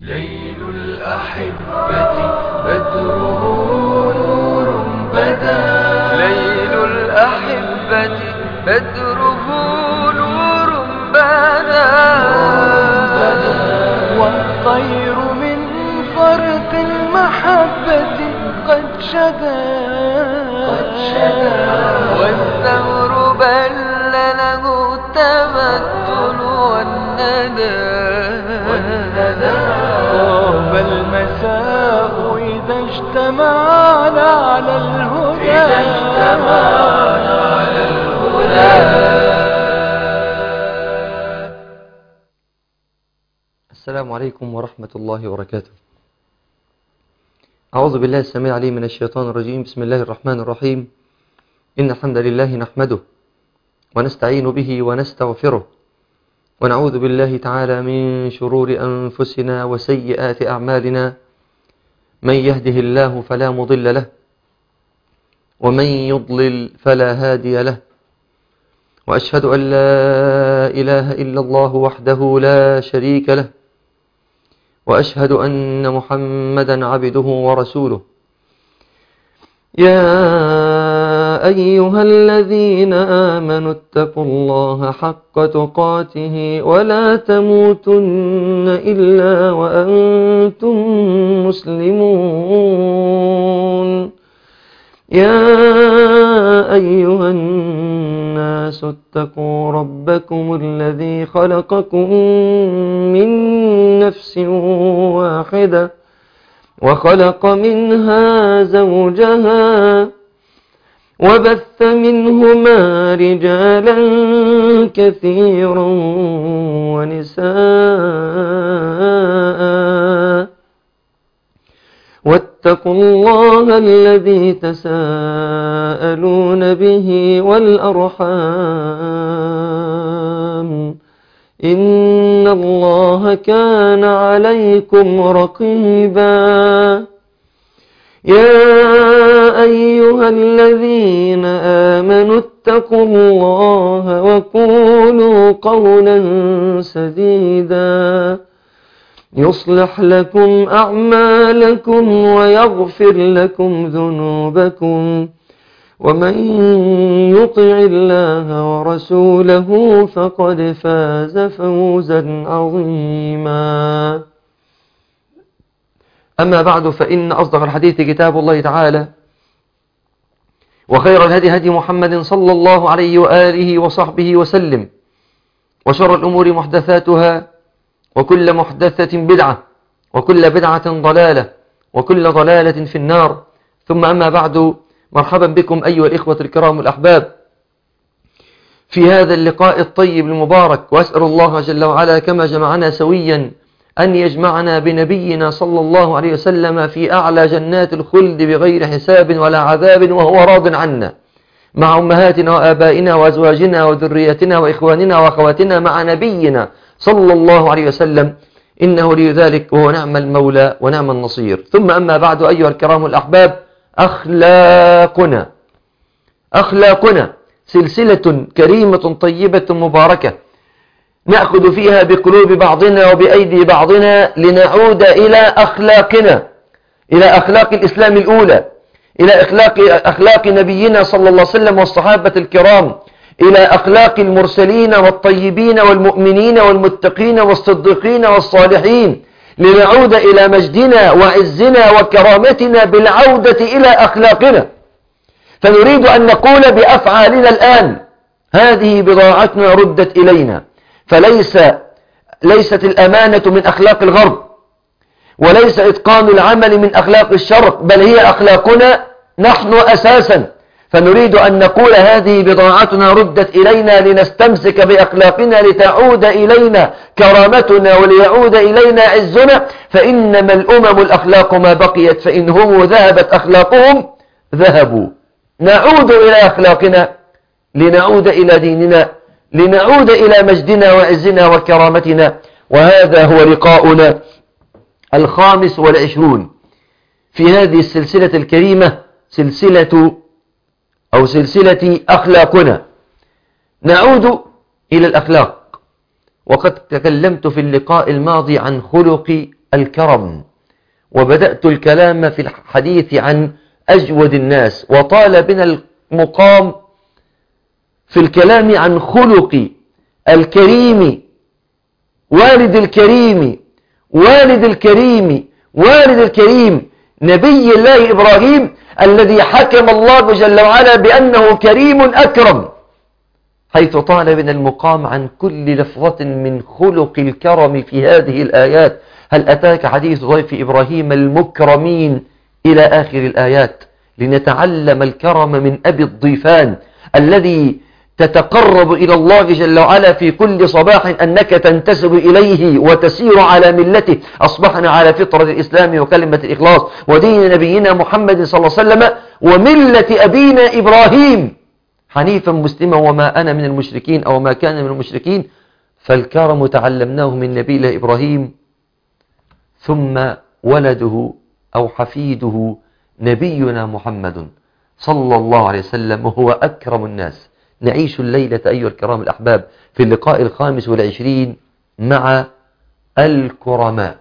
ليل الأحبة بدره نور بدا ليل الأحبة بدره نور بدا والطير من فرط المحبة قد شدا قد شدا والثور بل له التمثل والندى طاب المساء إذا اجتمعنا على الهدى إذا اجتمعنا على الهدى السلام عليكم ورحمة الله وبركاته أعوذ بالله السميع العليم من الشيطان الرجيم بسم الله الرحمن الرحيم إن الحمد لله نحمده ونستعين به ونستغفره ونعوذ بالله تعالى من شرور أنفسنا وسيئات أعمالنا من يهده الله فلا مضل له ومن يضلل فلا هادي له وأشهد أن لا إله إلا الله وحده لا شريك له وأشهد أن محمدا عبده ورسوله يا أيها الذين آمنوا اتقوا الله حق تقاته ولا تموتن إلا وأنتم مسلمون يا أيها الناس اتقوا ربكم الذي خلقكم من نفس واحدة وخلق منها زوجها وبث منهما رجالا كثيرا ونساء واتقوا الله الذي تساءلون به والأرحام إن الله كان عليكم رقيبا يا أيها الذين آمنوا اتقوا الله وقولوا قولا سديدا يصلح لكم أعمالكم ويغفر لكم ذنوبكم ومن يطع الله ورسوله فقد فاز فوزا عظيما أما بعد فإن أصدق الحديث كتاب الله تعالى وخير الهدي هدي محمد صلى الله عليه وآله وصحبه وسلم وشر الأمور محدثاتها وكل محدثة بدعة وكل بدعة ضلالة وكل ضلالة في النار ثم أما بعد مرحبا بكم أيها الإخوة الكرام الأحباب في هذا اللقاء الطيب المبارك وأسأل الله جل وعلا كما جمعنا سويا أن يجمعنا بنبينا صلى الله عليه وسلم في أعلى جنات الخلد بغير حساب ولا عذاب وهو راض عنا مع أمهاتنا وآبائنا وأزواجنا وذريتنا وإخواننا وأخواتنا مع نبينا صلى الله عليه وسلم إنه لي ذلك وهو نعم المولى ونعم النصير ثم أما بعد أيها الكرام الأحباب أخلاقنا أخلاقنا سلسلة كريمة طيبة مباركة نأخذ فيها بقلوب بعضنا وبأيدي بعضنا لنعود إلى أخلاقنا إلى أخلاق الإسلام الأولى إلى أخلاق, أخلاق نبينا صلى الله عليه وسلم والصحابة الكرام إلى أخلاق المرسلين والطيبين والمؤمنين والمتقين والصديقين والصالحين لنعود إلى مجدنا وعزنا وكرامتنا بالعودة إلى أخلاقنا فنريد أن نقول بأفعالنا الآن هذه بضاعتنا ردت إلينا فليس ليست الأمانة من أخلاق الغرب وليس إتقان العمل من أخلاق الشرق بل هي أخلاقنا نحن أساسا فنريد أن نقول هذه بضاعتنا ردت إلينا لنستمسك بأخلاقنا لتعود إلينا كرامتنا وليعود إلينا عزنا فإنما الأمم الأخلاق ما بقيت فإن هم ذهبت أخلاقهم ذهبوا نعود إلى أخلاقنا لنعود إلى ديننا لنعود إلى مجدنا وعزنا وكرامتنا وهذا هو لقاؤنا الخامس والعشرون في هذه السلسلة الكريمة سلسلة أو سلسلة أخلاقنا نعود إلى الأخلاق وقد تكلمت في اللقاء الماضي عن خلق الكرم وبدأت الكلام في الحديث عن أجود الناس وطال بنا المقام في الكلام عن خلق الكريم والد الكريم والد الكريم والد الكريم نبي الله إبراهيم الذي حكم الله جل وعلا بأنه كريم أكرم حيث طال بنا المقام عن كل لفظة من خلق الكرم في هذه الآيات هل أتاك حديث ضيف إبراهيم المكرمين إلى آخر الآيات لنتعلم الكرم من أبي الضيفان الذي تتقرب إلى الله جل وعلا في كل صباح أنك تنتسب إليه وتسير على ملته أصبحنا على فطرة الإسلام وكلمة الإخلاص ودين نبينا محمد صلى الله عليه وسلم وملة أبينا إبراهيم حنيفا مسلما وما أنا من المشركين أو ما كان من المشركين فالكرم تعلمناه من نبي الله إبراهيم ثم ولده أو حفيده نبينا محمد صلى الله عليه وسلم وهو أكرم الناس نعيش الليلة أيها الكرام الأحباب في اللقاء الخامس والعشرين مع الكرماء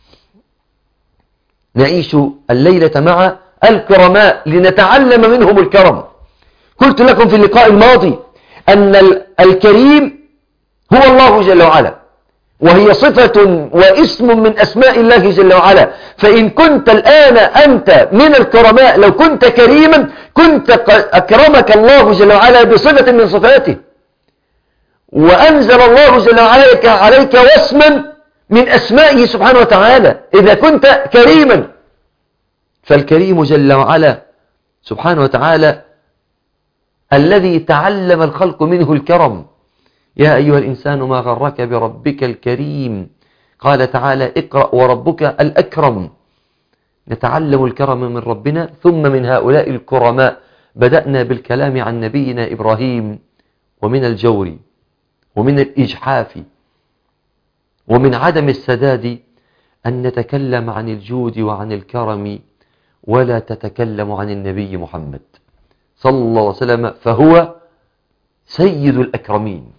نعيش الليلة مع الكرماء لنتعلم منهم الكرم قلت لكم في اللقاء الماضي أن الكريم هو الله جل وعلا وهي صفة واسم من أسماء الله جل وعلا فإن كنت الآن أنت من الكرماء لو كنت كريما كنت أكرمك الله جل وعلا بصفة من صفاته وأنزل الله جل وعلا عليك واسما من أسمائه سبحانه وتعالى إذا كنت كريما فالكريم جل وعلا سبحانه وتعالى الذي تعلم الخلق منه الكرم يا أيها الإنسان ما غرك بربك الكريم قال تعالى اقرأ وربك الأكرم نتعلم الكرم من ربنا ثم من هؤلاء الكرماء بدأنا بالكلام عن نبينا إبراهيم ومن الجور ومن الإجحاف ومن عدم السداد أن نتكلم عن الجود وعن الكرم ولا تتكلم عن النبي محمد صلى الله عليه وسلم فهو سيد الأكرمين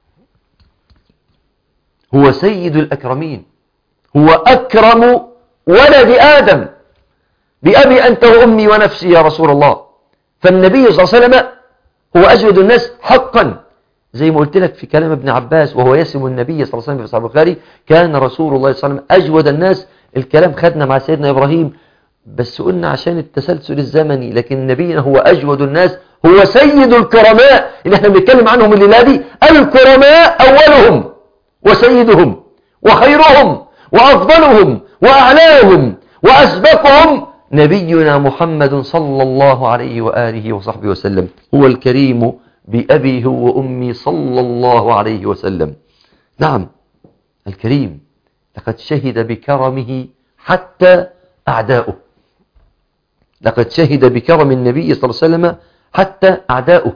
هو سيد الأكرمين هو أكرم ولد آدم بأبي أنت وأمي ونفسي يا رسول الله فالنبي صلى الله عليه وسلم هو أجود الناس حقا زي ما قلت لك في كلام ابن عباس وهو يسم النبي صلى الله عليه وسلم في صحيح البخاري كان رسول الله صلى الله عليه وسلم أجود الناس الكلام خدنا مع سيدنا إبراهيم بس قلنا عشان التسلسل الزمني لكن نبينا هو أجود الناس هو سيد الكرماء اللي احنا بنتكلم عنهم الليلة دي الكرماء أولهم وسيدهم وخيرهم وأفضلهم وأعلاهم وأسبقهم نبينا محمد صلى الله عليه وآله وصحبه وسلم هو الكريم بأبيه وأمي صلى الله عليه وسلم نعم الكريم لقد شهد بكرمه حتى أعداؤه لقد شهد بكرم النبي صلى الله عليه وسلم حتى أعداؤه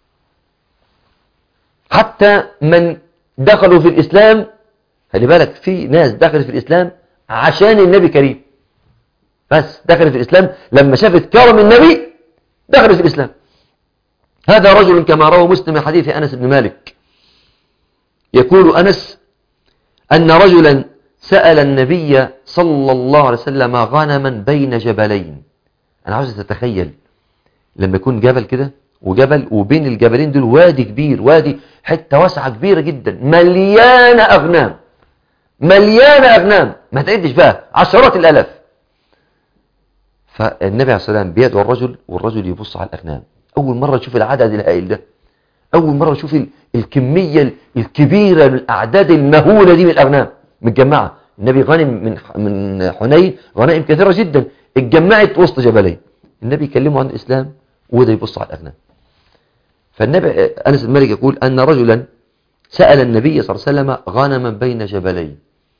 حتى من دخلوا في الإسلام خلي بالك في ناس دخلت في الإسلام عشان النبي كريم بس دخلت في الإسلام لما شافت كرم النبي دخلت في الإسلام هذا رجل كما روى مسلم من حديث أنس بن مالك يقول أنس أن رجلا سأل النبي صلى الله عليه وسلم غنما بين جبلين أنا عاوز تتخيل لما يكون جبل كده وجبل وبين الجبلين دول وادي كبير وادي حتة واسعة كبيرة جدا مليانة أغنام مليانة أغنام ما تعدش بقى عشرات الألاف فالنبي عليه الصلاة والسلام بيدعو الرجل والرجل يبص على الأغنام أول مرة تشوف العدد الهائل ده أول مرة تشوف الكمية الكبيرة الأعداد المهولة دي من الأغنام متجمعة النبي غنم من من حنين غنائم كثيرة جدا اتجمعت وسط جبلين النبي يكلمه عن الإسلام وده يبص على الأغنام فالنبي أنس الملك يقول أن رجلا سأل النبي صلى الله عليه وسلم غنما بين جبلين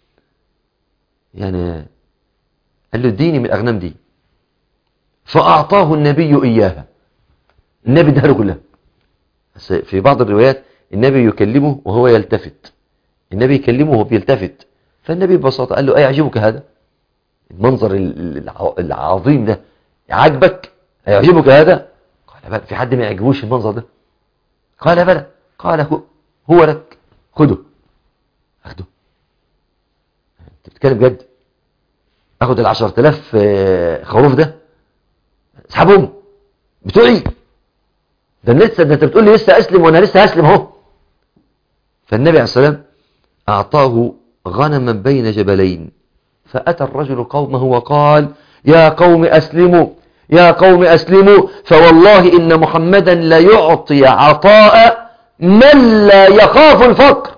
يعني قال له اديني من الأغنام دي فأعطاه النبي إياها النبي اداها له كلها بس في بعض الروايات النبي يكلمه وهو يلتفت النبي يكلمه وهو بيلتفت فالنبي ببساطة قال له أي يعجبك هذا المنظر العظيم ده عجبك يعجبك هذا قال بلى في حد ما يعجبوش المنظر ده قال بلى قال هو, هو لك خده اخده انت بتتكلم جد اخد ال 10000 آه، خروف ده اسحبهم بتوعي ده لسه ده انت بتقول لي لسه اسلم وانا لسه هسلم اهو فالنبي عليه السلام اعطاه غنما بين جبلين فاتى الرجل قومه وقال يا قوم اسلموا يا قوم اسلموا فوالله ان محمدا لا يعطي عطاء من لا يخاف الفقر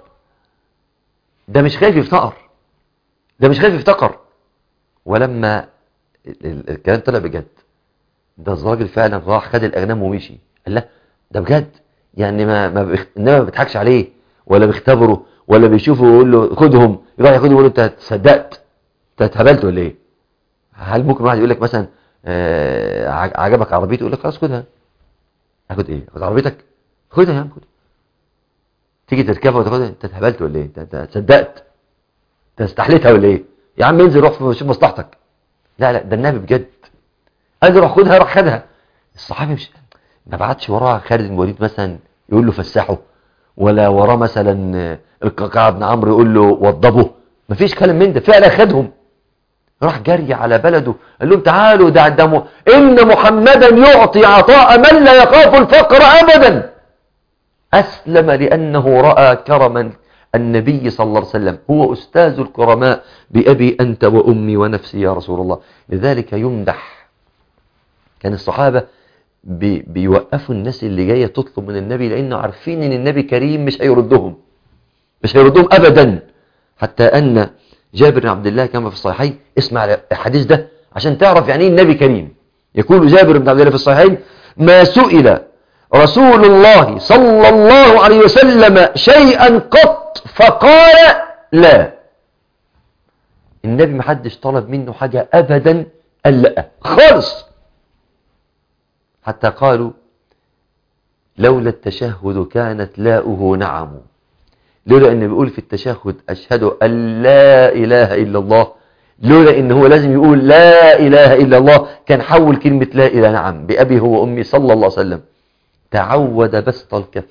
ده مش خايف يفتقر ده مش خايف يفتقر ولما ال- ال- الكلام طلع بجد ده الراجل فعلا راح خد الاغنام ومشي قال لا ده بجد يعني ما ما بيخ... انما ما بيضحكش عليه ولا بيختبره ولا بيشوفه ويقول له خدهم يروح ياخدهم يقول له انت صدقت انت اتهبلت ولا ايه هل ممكن واحد يقول لك مثلا آه عج- عجبك عربيتي يقول لك خلاص خدها اخد ايه اخد عربيتك خدها يا عم خدها تيجي تركبها وتاخدها انت اتهبلت ولا ايه انت انت صدقت انت استحليتها ولا ايه يا عم انزل روح شوف مصلحتك لا لا ده النبي بجد قال له روح خدها راح خدها الصحابي مش ما بعتش وراه خالد بن الوليد مثلا يقول له فسحه ولا وراه مثلا آه، القعقاع بن عمرو يقول له وضبه مفيش كلام من ده فعلا خدهم راح جري على بلده قال لهم تعالوا ده ده م- ان محمدا يعطي عطاء من لا يخاف الفقر ابدا اسلم لانه راى كرما النبي صلى الله عليه وسلم هو استاذ الكرماء بابي انت وامي ونفسي يا رسول الله لذلك يمدح كان الصحابه بي بيوقفوا الناس اللي جايه تطلب من النبي لانه عارفين ان النبي كريم مش هيردهم مش هيردهم ابدا حتى ان جابر بن عبد الله كما في الصحيحين اسمع الحديث ده عشان تعرف يعني ايه النبي كريم يقول جابر بن عبد الله في الصحيحين ما سئل رسول الله صلى الله عليه وسلم شيئا قط فقال لا النبي محدش طلب منه حاجة أبدا قال لا خالص حتى قالوا لولا التشهد كانت لاؤه نعم لولا ان بيقول في التشهد اشهد ان لا اله الا الله لولا ان هو لازم يقول لا اله الا الله كان حول كلمة لا اله نعم بأبي هو وامي صلى الله عليه وسلم تعود بسط الكف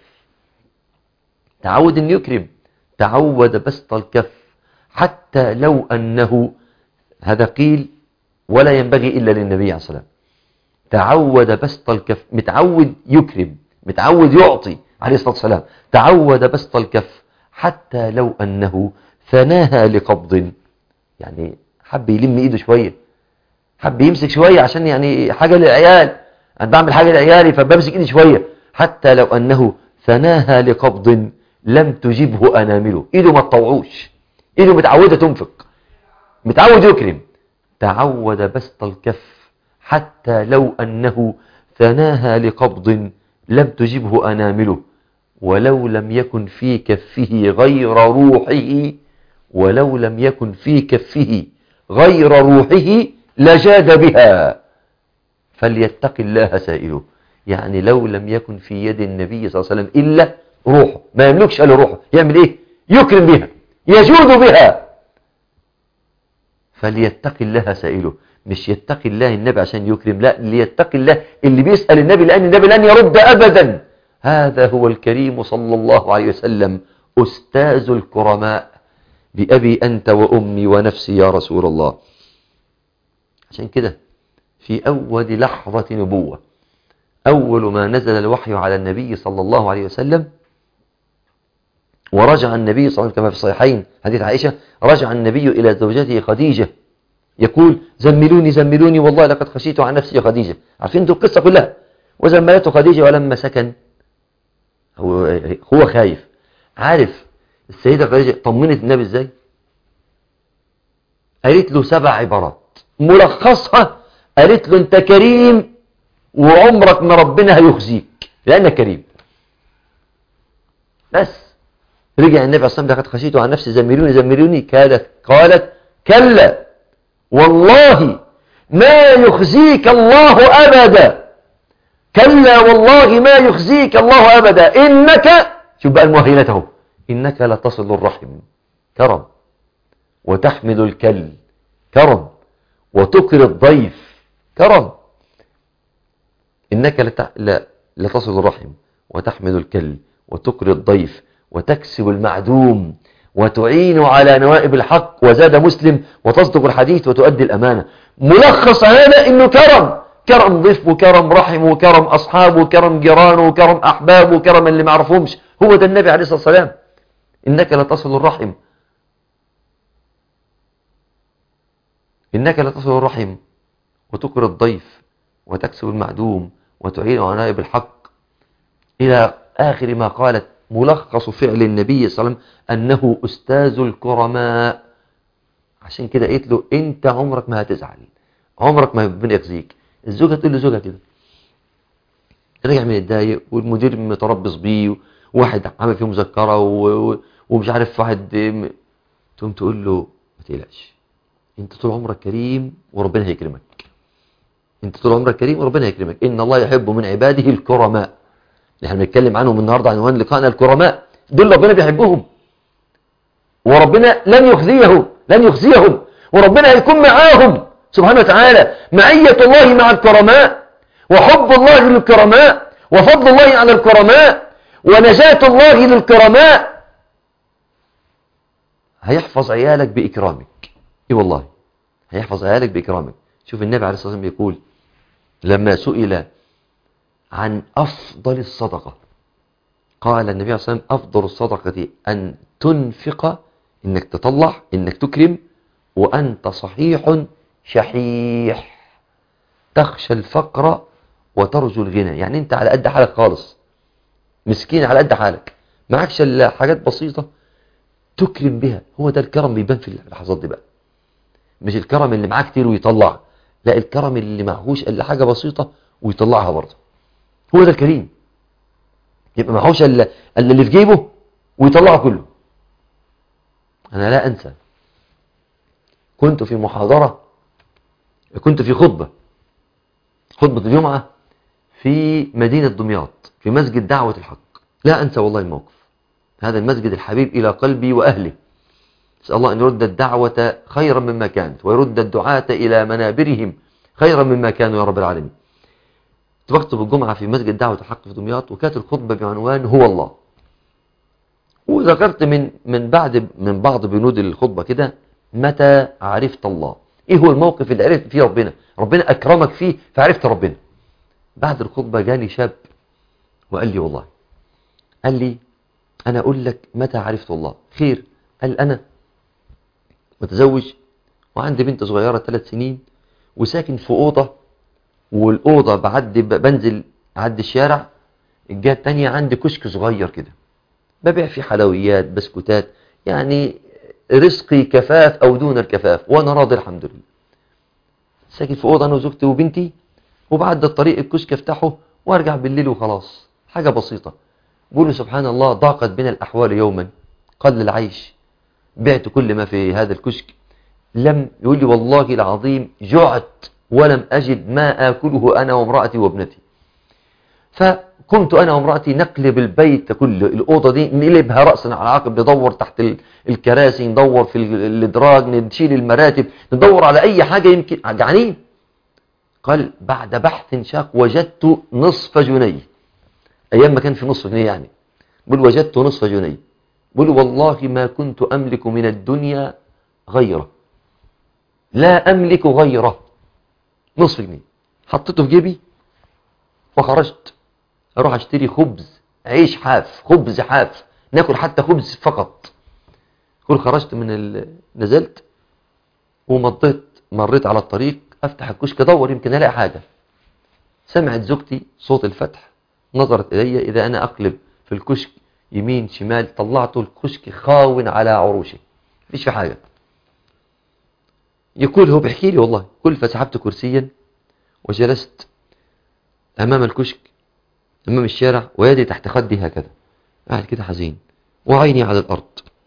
تعود ان يكرم تعود بسط الكف حتى لو انه هذا قيل ولا ينبغي الا للنبي عليه الصلاه والسلام تعود بسط الكف متعود يكرم متعود يعطي عليه الصلاة والسلام تعود بسط الكف حتى لو أنه ثناها لقبض يعني حب يلم إيده شوية حب يمسك شوية عشان يعني حاجة للعيال أنا بعمل حاجة لعيالي فبمسك إيدي شوية حتى لو أنه ثناها لقبض لم تجبه أنامله إيده ما تطوعوش إيده متعودة تنفق متعود يكرم تعود بسط الكف حتى لو أنه ثناها لقبض لم تجبه أنامله ولو لم يكن في كفه غير روحه ولو لم يكن في كفه غير روحه لجاد بها فليتق الله سائله يعني لو لم يكن في يد النبي صلى الله عليه وسلم إلا روحه ما يملكش إلا روحه يعمل إيه يكرم بها يجود بها فليتق الله سائله مش يتقي الله النبي عشان يكرم لا ليتقي الله اللي بيسأل النبي لأن النبي لن يرد أبدا هذا هو الكريم صلى الله عليه وسلم أستاذ الكرماء بأبي أنت وأمي ونفسي يا رسول الله عشان كده في أول لحظة نبوة أول ما نزل الوحي على النبي صلى الله عليه وسلم ورجع النبي صلى الله عليه وسلم كما في الصحيحين حديث عائشة رجع النبي إلى زوجته خديجة يقول زملوني زملوني والله لقد خشيت عن نفسي يا خديجة عارفين انتوا القصة كلها وزملته خديجة ولما سكن هو, هو خايف عارف السيدة خديجة طمنت النبي ازاي قالت له سبع عبارات ملخصها قالت له انت كريم وعمرك ما ربنا هيخزيك لانك كريم بس رجع النبي عليه الصلاه والسلام لقد خشيت عن نفسي زملوني زملوني قالت قالت كلا والله ما يخزيك الله أبدا كلا والله ما يخزيك الله أبدا إنك شوف بقى المؤهلته إنك لتصل الرحم كرم وتحمل الكل كرم وتكر الضيف كرم إنك لت... لا... لتصل الرحم وتحمل الكل وتكر الضيف وتكسب المعدوم وتعين على نوائب الحق وزاد مسلم وتصدق الحديث وتؤدي الأمانة ملخص هذا إنه كرم كرم ضيف وكرم رحم وكرم أصحاب وكرم جيران وكرم أحباب وكرم اللي ما يعرفهمش هو ده النبي عليه الصلاة والسلام إنك لتصل الرحم إنك لتصل الرحم وتقر الضيف وتكسب المعدوم وتعين على نائب الحق إلى آخر ما قالت ملخص فعل النبي صلى الله عليه وسلم أنه أستاذ الكرماء عشان كده قلت له أنت عمرك ما هتزعل عمرك ما ربنا يخزيك الزوجة تقول لزوجها كده رجع من الضايق والمدير متربص بيه وواحد عامل فيه مذكرة و... ومش عارف واحد تقوم تقول له ما تقلقش انت طول عمرك كريم وربنا هيكرمك انت طول عمرك كريم وربنا هيكرمك ان الله يحب من عباده الكرماء احنا بنتكلم عنهم النهارده عنوان لقائنا الكرماء دول ربنا بيحبهم وربنا لن يخزيه لن يخزيهم وربنا هيكون معاهم سبحانه وتعالى معية الله مع الكرماء وحب الله للكرماء وفضل الله على الكرماء ونجاة الله للكرماء هيحفظ عيالك بإكرامك اي والله هيحفظ عيالك بإكرامك شوف النبي عليه الصلاة والسلام يقول لما سئل عن أفضل الصدقة قال النبي عليه الصلاة والسلام أفضل الصدقة أن تنفق إنك تطلع إنك تكرم وأنت صحيح شحيح تخشى الفقر وترجو الغنى يعني أنت على قد حالك خالص مسكين على قد حالك معكش إلا حاجات بسيطة تكرم بها هو ده الكرم بيبان في اللحظات دي بقى مش الكرم اللي معاه كتير ويطلع لا الكرم اللي معهوش الا حاجة بسيطة ويطلعها برضه هو ده الكريم يبقى معهوش الا اللي في جيبه ويطلعه كله انا لا انسى كنت في محاضرة كنت في خطبة خطبة الجمعة في مدينة دمياط في مسجد دعوة الحق لا أنسى والله الموقف هذا المسجد الحبيب إلى قلبي وأهله نسأل الله أن يرد الدعوة خيرا مما كانت ويرد الدعاة إلى منابرهم خيرا مما كانوا يا رب العالمين بخطب الجمعة في مسجد دعوة الحق في دمياط وكانت الخطبة بعنوان هو الله وذكرت من من بعد من بعض بنود الخطبة كده متى عرفت الله ايه هو الموقف اللي عرفت فيه ربنا ربنا اكرمك فيه فعرفت ربنا بعد الخطبة جالي شاب وقال لي والله قال لي انا اقول لك متى عرفت الله خير قال انا متزوج وعندي بنت صغيرة ثلاث سنين وساكن في أوضة والأوضة بعدي بنزل عد الشارع الجهة التانية عندي كشك صغير كده ببيع فيه حلويات بسكوتات يعني رزقي كفاف أو دون الكفاف وأنا راضي الحمد لله ساكن في أوضة أنا وزوجتي وبنتي وبعد الطريق الكشك افتحه وارجع بالليل وخلاص حاجة بسيطة بقول سبحان الله ضاقت بنا الأحوال يوما قل العيش بعت كل ما في هذا الكشك لم يقول لي والله العظيم جعت ولم أجد ما آكله أنا وامرأتي وابنتي فكنت أنا وامرأتي نقلب البيت كله الأوضة دي نقلبها رأسا على عقب ندور تحت الكراسي ندور في الإدراج نشيل المراتب ندور على أي حاجة يمكن جعانين قال بعد بحث شاق وجدت نصف جنيه أيام ما كان في نصف جنيه يعني بل وجدت نصف جنيه بل والله ما كنت أملك من الدنيا غيره لا أملك غيره نصف جنيه حطيته في جيبي وخرجت أروح أشتري خبز عيش حاف خبز حاف ناكل حتى خبز فقط كل خرجت من ال... نزلت ومضيت مريت على الطريق أفتح الكشك أدور يمكن ألاقي حاجة سمعت زوجتي صوت الفتح نظرت إلي إذا أنا أقلب في الكشك يمين شمال طلعته الكشك خاون على عروشه مفيش في حاجة يقول هو بيحكي لي والله كل فسحبت كرسيا وجلست أمام الكشك أمام الشارع ويدي تحت خدي هكذا قاعد كده حزين وعيني على الأرض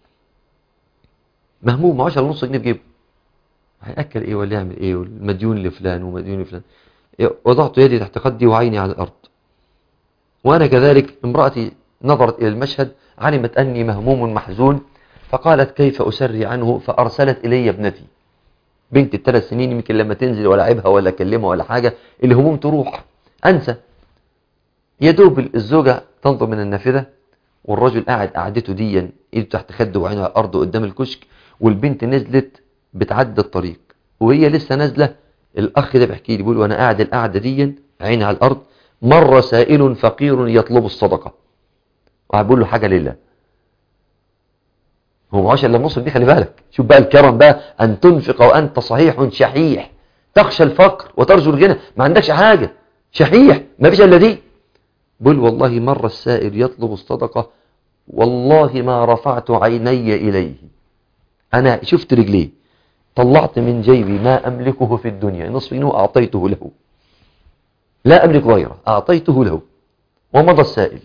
مهموم معاش على نص جنيه في جيبه هيأكل إيه ولا يعمل إيه والمديون لفلان ومديون لفلان وضعت يدي تحت خدي وعيني على الأرض وأنا كذلك امرأتي نظرت إلى المشهد علمت أني مهموم محزون فقالت كيف أسري عنه فأرسلت إلي ابنتي بنت الثلاث سنين يمكن لما تنزل ولا عيبها ولا أكلمها ولا حاجة الهموم تروح أنسى يدوب الزوجة تنظر من النافذة والرجل قاعد قعدته ديا ايده تحت خده وعينه على الارض قدام الكشك والبنت نزلت بتعدي الطريق وهي لسه نازله الاخ ده بيحكي لي بيقول وانا قاعد القعده ديا عيني على الارض مر سائل فقير يطلب الصدقه وهقول له حاجه لله هو معاش الا النص دي خلي بالك شوف بقى الكرم بقى ان تنفق وانت صحيح شحيح تخشى الفقر وترجو الغنى ما عندكش حاجه شحيح ما فيش الا دي بقول والله مر السائل يطلب الصدقه والله ما رفعت عيني اليه انا شفت رجليه طلعت من جيبي ما املكه في الدنيا نصف جنيه اعطيته له لا املك غيره اعطيته له ومضى السائل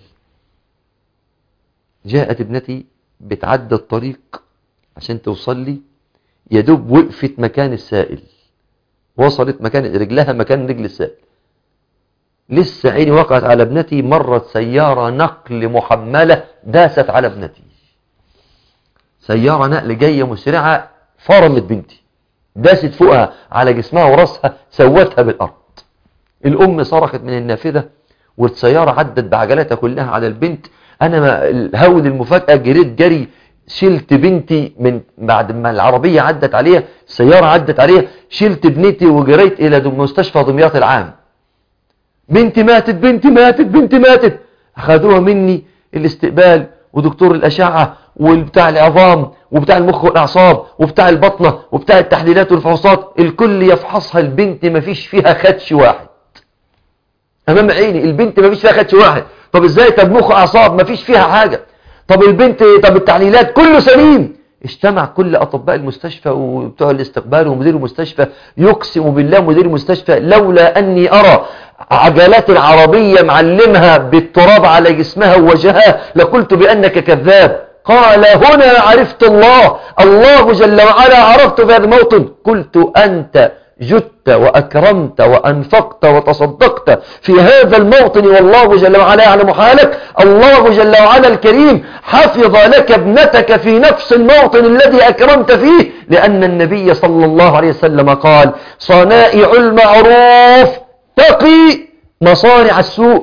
جاءت ابنتي بتعدى الطريق عشان توصل لي يدوب وقفت مكان السائل وصلت مكان رجلها مكان رجل السائل لسه عيني وقعت على ابنتي مرت سيارة نقل محملة داست على ابنتي سيارة نقل جاية مسرعة فرمت بنتي داست فوقها على جسمها وراسها سوتها بالأرض الأم صرخت من النافذة والسيارة عدت بعجلاتها كلها على البنت أنا ما الهول المفاجأة جريت جري شلت بنتي من بعد ما العربية عدت عليها السيارة عدت عليها شلت بنتي وجريت إلى مستشفى دمياط العام بنتي ماتت بنتي ماتت بنتي ماتت أخذوها مني الاستقبال ودكتور الأشعة وبتاع العظام وبتاع المخ والأعصاب وبتاع البطنة وبتاع التحليلات والفحوصات الكل يفحصها البنت ما فيش فيها خدش واحد أمام عيني البنت ما فيش فيها خدش واحد طب ازاي طب مخ أعصاب ما فيش فيها حاجة طب البنت طب التحليلات كله سليم اجتمع كل أطباء المستشفى وبتوع الاستقبال ومدير المستشفى يقسم بالله مدير المستشفى لولا أني أرى عجلات العربية معلمها بالتراب على جسمها ووجهها لقلت بأنك كذاب قال هنا عرفت الله الله جل وعلا عرفت في هذا الموطن قلت أنت جدت وأكرمت وأنفقت وتصدقت في هذا الموطن والله جل وعلا يعلم حالك الله جل وعلا الكريم حفظ لك ابنتك في نفس الموطن الذي أكرمت فيه لأن النبي صلى الله عليه وسلم قال صنائع المعروف تقي مصارع السوء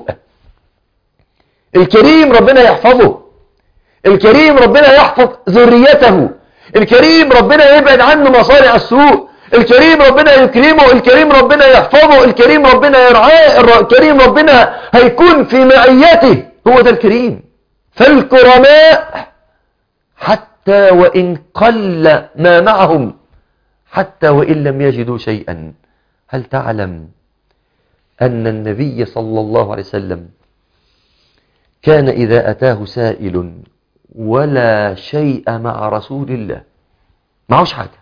الكريم ربنا يحفظه الكريم ربنا يحفظ ذريته الكريم ربنا يبعد عنه مصارع السوء الكريم ربنا يكرمه الكريم ربنا يحفظه الكريم ربنا يرعاه الكريم ربنا هيكون في معيته هو ده الكريم فالكرماء حتى وإن قل ما معهم حتى وإن لم يجدوا شيئا هل تعلم أن النبي صلى الله عليه وسلم كان إذا أتاه سائل ولا شيء مع رسول الله معوش حاجة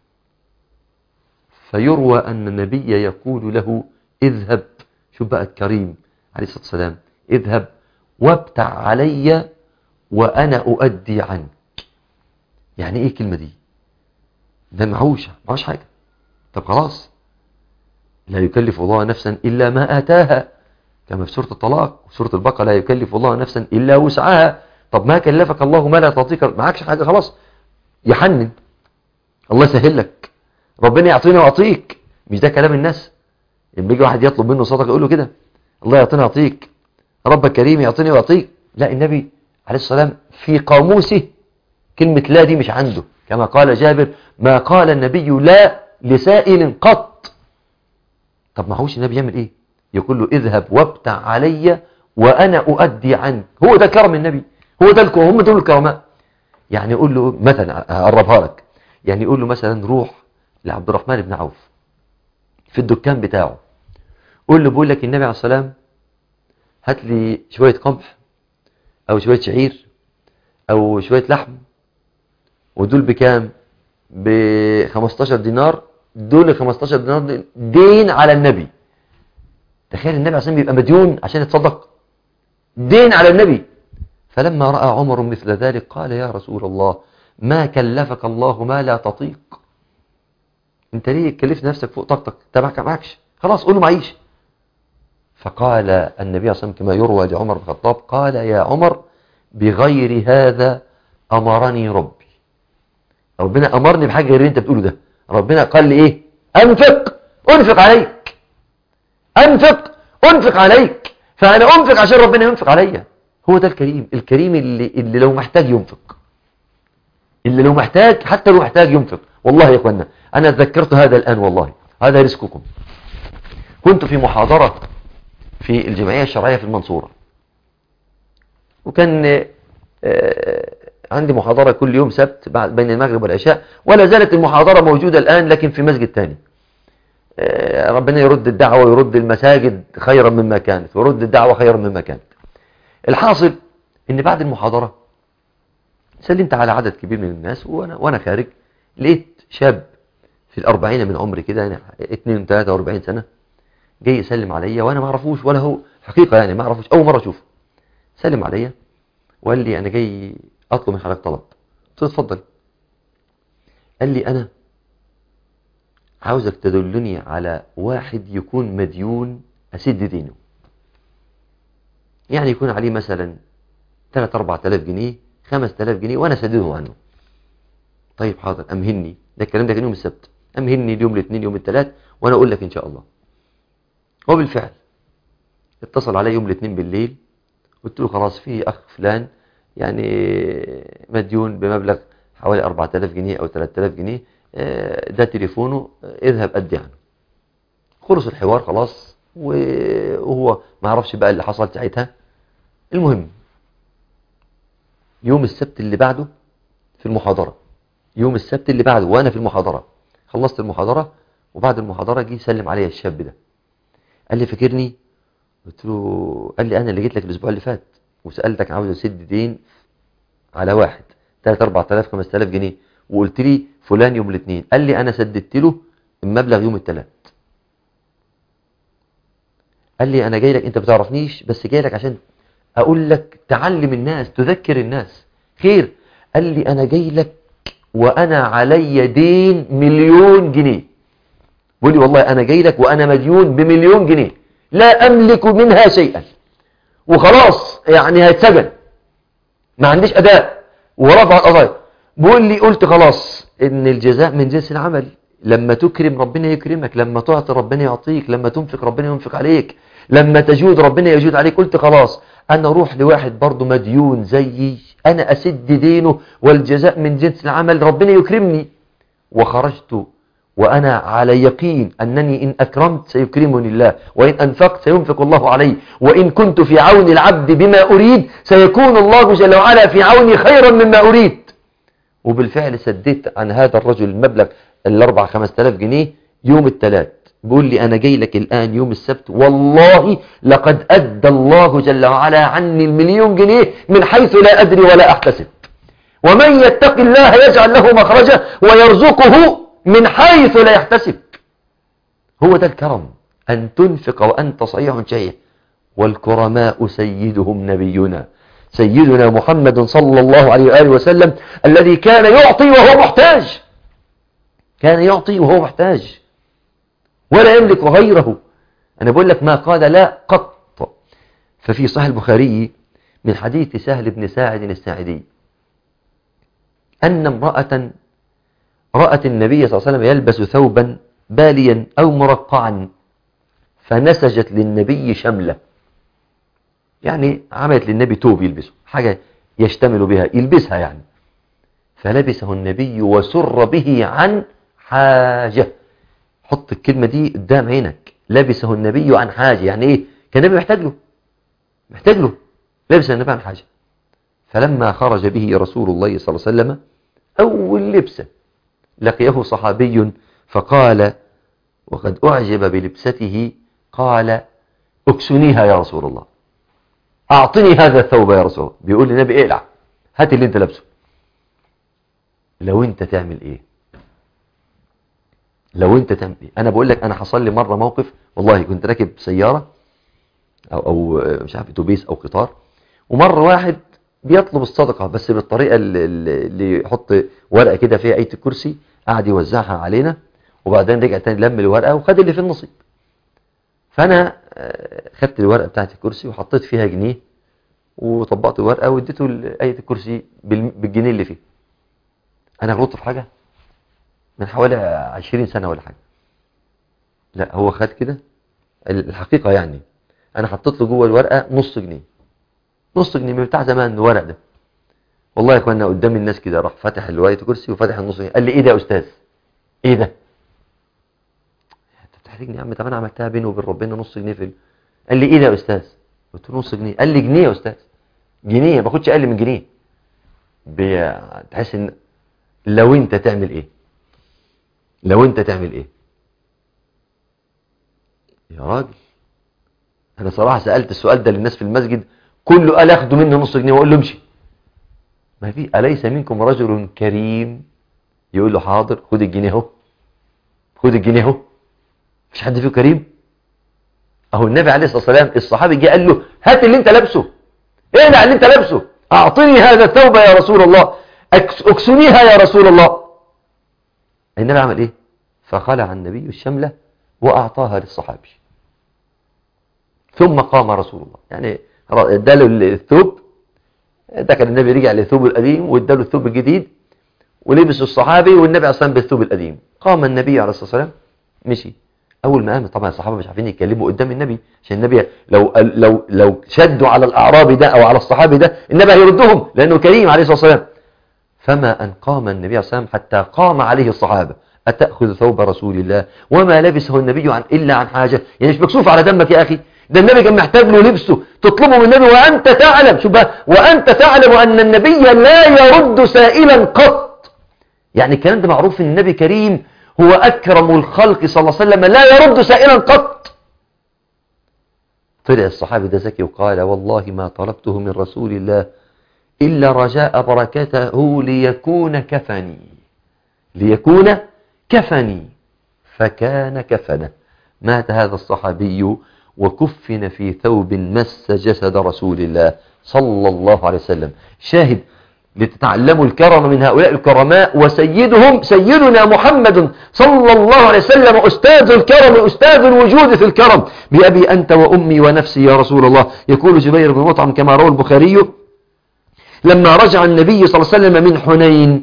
فيروى أن النبي يقول له اذهب شوف بقى الكريم عليه الصلاة والسلام اذهب وابتع علي وأنا أؤدي عنك يعني ايه الكلمة دي ده معوش معوش حاجة طب خلاص لا يكلف الله نفسا إلا ما آتاها كما في سورة الطلاق وسورة البقرة لا يكلف الله نفسا إلا وسعها طب ما كلفك الله ما لا تطيق معكش حاجة خلاص يحنن الله يسهل لك ربنا يعطيني ويعطيك مش ده كلام الناس لما يجي واحد يطلب منه صدقه يقول له كده الله يعطيني ويعطيك ربك كريم يعطيني ويعطيك لا النبي عليه الصلاة والسلام في قاموسه كلمة لا دي مش عنده كما قال جابر ما قال النبي لا لسائل قط طب ما هوش النبي يعمل ايه يقول له اذهب وابتع علي وانا اؤدي عنك هو ده كرم النبي هو ده الكرم هم دول الكرماء يعني يقول له مثلا هقربها لك يعني يقول له مثلا روح لعبد الرحمن بن عوف في الدكان بتاعه قول له بقول لك النبي عليه الصلاه والسلام هات لي شويه قمح او شويه شعير او شويه لحم ودول بكام ب 15 دينار دول 15 دينار دين على النبي تخيل النبي عشان بيبقى مديون عشان يتصدق دين على النبي فلما رأى عمر مثل ذلك قال يا رسول الله ما كلفك الله ما لا تطيق انت ليه كلفت نفسك فوق طاقتك تبعك معكش خلاص قول له معيش فقال النبي صلى الله عليه وسلم كما يروى لعمر بن الخطاب قال يا عمر بغير هذا أمرني ربي ربنا أمرني بحاجة غير اللي انت بتقوله ده ربنا قال لي ايه انفق انفق عليك انفق انفق عليك فانا انفق عشان ربنا ينفق عليا هو ده الكريم الكريم اللي, اللي لو محتاج ينفق اللي لو محتاج حتى لو محتاج ينفق والله يا اخوانا انا تذكرت هذا الان والله هذا رزقكم كنت في محاضرة في الجمعية الشرعية في المنصورة وكان آه، عندي محاضرة كل يوم سبت بعد بين المغرب والعشاء ولا زالت المحاضرة موجودة الآن لكن في مسجد تاني آه، ربنا يرد الدعوة ويرد المساجد خيرا مما كانت ويرد الدعوة خيرا مما كانت الحاصل ان بعد المحاضرة سلمت على عدد كبير من الناس وانا, وأنا خارج لقيت شاب في الأربعين من عمري كده يعني 2 43 سنة جاي يسلم عليا وانا ما اعرفوش ولا هو حقيقة يعني ما اعرفوش اول مرة اشوفه سلم عليا وقال لي انا جاي اطلب من حضرتك طلب قلت له اتفضل قال لي انا عاوزك تدلني على واحد يكون مديون اسد دينه يعني يكون عليه مثلا 3 4000 جنيه 5000 جنيه وانا اسدده عنه طيب حاضر امهني ده الكلام ده كان يوم السبت امهني اليوم الاثنين يوم الثلاث وانا اقول لك ان شاء الله هو بالفعل اتصل علي يوم الاثنين بالليل قلت له خلاص في اخ فلان يعني مديون بمبلغ حوالي 4000 جنيه او 3000 جنيه آه، ده تليفونه آه، اذهب ادي عنه خلص الحوار خلاص وهو ما عرفش بقى اللي حصل ساعتها المهم يوم السبت اللي بعده في المحاضرة يوم السبت اللي بعده وانا في المحاضرة خلصت المحاضرة وبعد المحاضرة جه يسلم عليا الشاب ده قال لي فاكرني قلت له قال لي انا اللي جيت لك الاسبوع اللي فات وسالتك عاوز اسد دين على واحد 3 4000 5000 جنيه وقلت لي فلان يوم الاثنين قال لي انا سددت له المبلغ يوم الثلاث قال لي انا جاي لك انت بتعرفنيش بس جاي لك عشان اقول لك تعلم الناس تذكر الناس خير قال لي انا جاي لك وانا علي دين مليون جنيه بيقول لي والله انا جاي لك وانا مديون بمليون جنيه لا املك منها شيئا وخلاص يعني هيتسجن ما عنديش اداء ورفع القضايا بيقول لي قلت خلاص ان الجزاء من جنس العمل لما تكرم ربنا يكرمك لما تعطي ربنا يعطيك لما تنفق ربنا ينفق عليك لما تجود ربنا يجود عليك قلت خلاص انا اروح لواحد برضه مديون زيي انا اسد دينه والجزاء من جنس العمل ربنا يكرمني وخرجت وأنا على يقين أنني إن أكرمت سيكرمني الله وإن أنفقت سينفق الله علي وإن كنت في عون العبد بما أريد سيكون الله جل وعلا في عوني خيرا مما أريد وبالفعل سديت عن هذا الرجل المبلغ الأربع خمس تلاف جنيه يوم الثلاث بيقول لي أنا جاي لك الآن يوم السبت والله لقد أدى الله جل وعلا عني المليون جنيه من حيث لا أدري ولا أحتسب ومن يتق الله يجعل له مخرجا ويرزقه من حيث لا يحتسب هو ده الكرم أن تنفق وأنت صحيح شيء والكرماء سيدهم نبينا سيدنا محمد صلى الله عليه وآله وسلم الذي كان يعطي وهو محتاج كان يعطي وهو محتاج ولا يملك غيره أنا بقول لك ما قال لا قط ففي صحيح البخاري من حديث سهل بن ساعد الساعدي أن امرأة رأت النبي صلى الله عليه وسلم يلبس ثوبا باليا أو مرقعا فنسجت للنبي شملة يعني عملت للنبي توب يلبسه حاجة يشتمل بها يلبسها يعني فلبسه النبي وسر به عن حاجة حط الكلمة دي قدام عينك لبسه النبي عن حاجة يعني ايه كان النبي محتاج له محتاج له لبس النبي عن حاجة فلما خرج به رسول الله صلى الله عليه وسلم أول لبسه لقيه صحابي فقال وقد أعجب بلبسته قال اكسنيها يا رسول الله أعطني هذا الثوب يا رسول الله بيقول للنبي اقلع هات اللي انت لابسه لو انت تعمل ايه لو انت تعمل ايه انا بقول لك انا حصل لي مرة موقف والله كنت راكب سيارة او, أو مش عارف اتوبيس او قطار ومرة واحد بيطلب الصدقة بس بالطريقة اللي, اللي يحط ورقة كده فيها اية الكرسي قعد يوزعها علينا وبعدين رجع تاني لم الورقة وخد اللي في النصيب فأنا خدت الورقة بتاعت الكرسي وحطيت فيها جنيه وطبقت الورقة واديته آية الكرسي بالجنيه اللي فيه أنا غلطت في حاجة من حوالي عشرين سنة ولا حاجة لا هو خد كده الحقيقة يعني أنا حطيت له جوه الورقة نص جنيه نص جنيه من بتاع زمان الورق ده والله يا اخوانا قدام الناس كده راح فتح الرواية كرسي وفتح النص جنيه قال لي ايه ده يا استاذ ايه ده انت بتحرجني يا عم طب انا عملتها بيني وبين ربنا نص جنيه في ال... قال لي ايه ده يا استاذ قلت له نص جنيه قال لي جنيه يا استاذ جنيه ما باخدش اقل من جنيه بي... تحس ان لو انت تعمل ايه لو انت تعمل ايه يا راجل انا صراحة سألت السؤال ده للناس في المسجد كله قال اخدوا منه نص جنيه واقول له امشي ما في أليس منكم رجل كريم يقول له حاضر خد الجنيه اهو خد الجنيه اهو مفيش حد فيه كريم اهو النبي عليه الصلاة والسلام الصحابي جه قال له هات اللي انت لابسه اقلع اللي انت لابسه اعطني هذا الثوب يا رسول الله أكس- اكسنيها يا رسول الله النبي عمل ايه فخلع النبي الشملة واعطاها للصحابي ثم قام رسول الله يعني اداله الثوب ده كان النبي رجع للثوب القديم واداله الثوب الجديد ولبس الصحابي والنبي اصلا بالثوب القديم قام النبي عليه الصلاه والسلام مشي اول ما قام طبعا الصحابه مش عارفين يتكلموا قدام النبي عشان النبي لو لو لو شدوا على الاعرابي ده او على الصحابي ده النبي هيردهم لانه كريم عليه الصلاه والسلام فما ان قام النبي عليه الصلاه والسلام حتى قام عليه الصحابه أتأخذ ثوب رسول الله وما لبسه النبي عن إلا عن حاجة يعني مش مكسوف على دمك يا أخي ده النبي كان محتاج له لبسه تطلبه من النبي وأنت تعلم شوف بقى وأنت تعلم أن النبي لا يرد سائلا قط يعني الكلام ده معروف ان النبي كريم هو أكرم الخلق صلى الله عليه وسلم لا يرد سائلا قط طلع الصحابي ده ذكي وقال والله ما طلبته من رسول الله إلا رجاء بركته ليكون كفني ليكون كفني فكان كفنه مات هذا الصحابي وكفن في ثوب مس جسد رسول الله صلى الله عليه وسلم شاهد لتتعلموا الكرم من هؤلاء الكرماء وسيدهم سيدنا محمد صلى الله عليه وسلم أستاذ الكرم أستاذ الوجود في الكرم بأبي أنت وأمي ونفسي يا رسول الله يقول جبير بن مطعم كما روى البخاري لما رجع النبي صلى الله عليه وسلم من حنين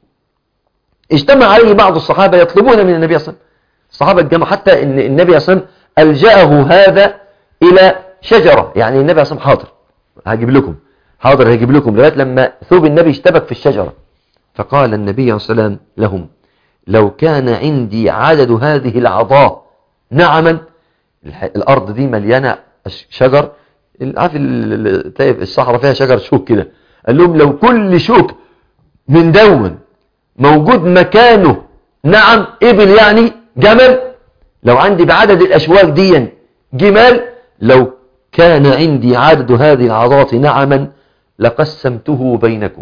اجتمع عليه بعض الصحابة يطلبون من النبي صلى الله عليه وسلم الصحابة الجمع حتى ان النبي صلى الله عليه وسلم ألجأه هذا إلى شجرة يعني النبي صلى الله عليه وسلم حاضر هجيب لكم حاضر هجيب لكم لغاية لما ثوب النبي اشتبك في الشجرة فقال النبي عليه الصلاة والسلام لهم لو كان عندي عدد هذه العضاء نعما الأرض دي مليانة شجر عارف تلاقي الصحراء فيها شجر شوك كده قال لهم لو كل شوك من دون موجود مكانه نعم ابل يعني جمل لو عندي بعدد الأشواك دي جمال لو كان عندي عدد هذه العضات نعما لقسمته بينكم